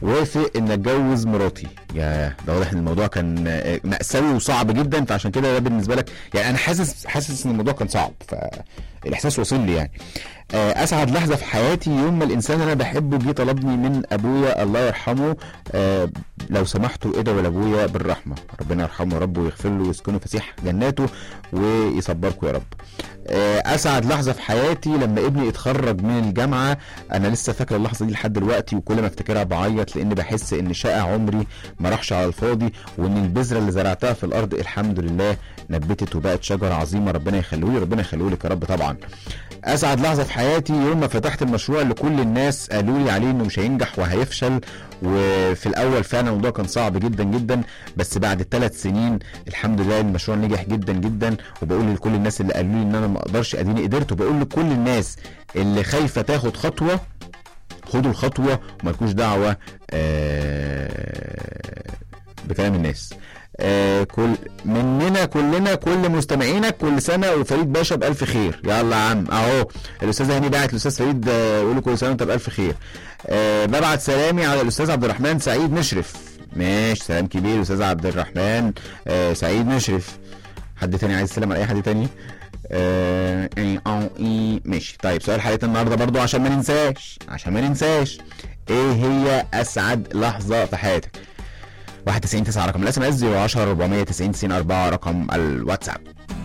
وافق ان اتجوز مراتي يا ده واضح ان الموضوع كان آه، مأساوي وصعب جدا فعشان كده ده بالنسبه لك يعني انا حاسس حاسس ان الموضوع كان صعب فالاحساس وصل لي يعني آه، اسعد لحظه في حياتي يوم ما الانسان اللي انا بحبه جه طلبني من ابويا الله يرحمه آه، لو سمحتوا ادعوا لابويا بالرحمه ربنا يرحمه يا رب ويغفر له ويسكنه فسيح جناته ويصبركم يا رب آه، اسعد لحظه في حياتي لما ابني اتخرج من الجامعه انا لسه فاكر اللحظه دي لحد دلوقتي وكل ما افتكرها بعيط لان بحس ان شقى عمري ما راحش على الفاضي وان البذره اللي زرعتها في الارض الحمد لله نبتت وبقت شجره عظيمه ربنا يخليه لي ربنا يخليه لك يا رب طبعا اسعد لحظه في حياتي يوم ما فتحت المشروع اللي كل الناس قالوا لي عليه انه مش هينجح وهيفشل وفي الاول فعلا الموضوع كان صعب جدا جدا بس بعد الثلاث سنين الحمد لله المشروع نجح جدا جدا وبقول لكل الناس اللي قالوا لي ان انا ما اقدرش اديني قدرت وبقول لكل الناس اللي خايفه تاخد خطوه خدوا الخطوه ومالكوش دعوه آه، بكلام الناس آه كل مننا كلنا كل مستمعينك كل سنه وفريد باشا بالف خير يلا يا عم اهو الاستاذ هاني باعت الاستاذ فريد آه، يقول له كل سنه وانت بالف خير آه ببعت سلامي على الاستاذ عبد الرحمن سعيد مشرف ماشي سلام كبير استاذ عبد الرحمن آه سعيد مشرف حد تاني عايز يسلم على اي حد تاني آه إيه، أو، إيه. ماشي طيب سؤال حلقه النهارده برضو عشان ما ننساش عشان ما ننساش ايه هي اسعد لحظه في حياتك 91 9 رقم الاس ام اس 010 490 90 4 رقم الواتساب